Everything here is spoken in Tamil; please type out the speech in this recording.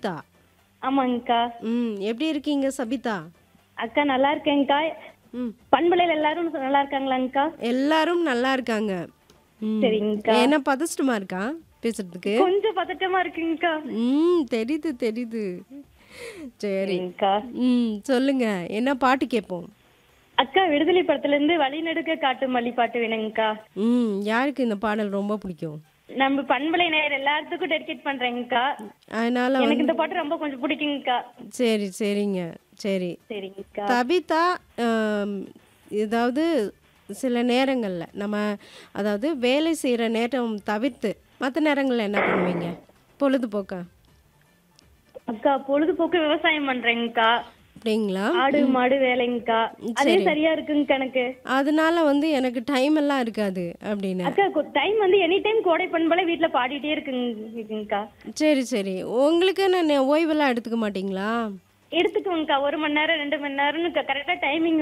சபிதா ஆமாங்கக்கா ம் எப்படி இருக்கீங்க சபிதா அக்கா நல்லா இருக்கேங்க்கா ம் பண்பலையில் எல்லாரும் நல்லா இருக்காங்களாங்கக்கா எல்லாரும் நல்லா இருக்காங்க ம். சரிங்கக்கா. என்ன பதஷ்டமா இருக்கா பேசுறதுக்கு கொஞ்சம் பதட்டமா இருக்குங்கக்கா ம் தெரியுது தெரியுது சரி சரிங்கக்கா ம் சொல்லுங்க என்ன பாட்டு கேட்போம் அக்கா விடுதலை படத்துல இருந்து வழிநடுக்க காட்டு மல்லி பாட்டு வேணுங்கக்கா ம் யாருக்கு இந்த பாடல் ரொம்ப பிடிக்கும் நம்ம பண்பலை நேயர் எல்லாத்துக்கும் டெடிகேட் பண்றேங்கக்கா அதனால வந்து எனக்கு இந்த பாட்டு ரொம்ப கொஞ்சம் பிடிக்குங்கக்கா சரி சரிங்க சரி சரிங்கக்கா கவிதா ஆம், ஏதாவது சில நேரங்களில் நம்ம அதாவது வேலை செய்கிற நேரம் தவிர்த்து மற்ற நேரங்களில் என்ன பண்ணுவீங்க பொழுதுபோக்கா அக்கா பொழுதுபோக்கு விவசாயம் பண்றேங்கக்கா அப்படிங்களா ஆடு மாடு வேலைங்கக்கா அதே சரியா இருக்குங்க கணக்கு அதனால வந்து எனக்கு டைம் எல்லாம் இருக்காது அப்படின்னு அக்கா டைம் வந்து எனி டைம் கோடை பண்பலை வீட்ல பாடிட்டே இருக்குங்க இருக்குங்கக்கா சரி சரி உங்களுக்கு நான் ஓய்வெல்லாம் எடுத்துக்க மாட்டீங்களா எடுத்துக்குவோங்கக்கா ஒரு மணி நேரம் ரெண்டு மணி நேரம்னு கரெக்டா டைமிங்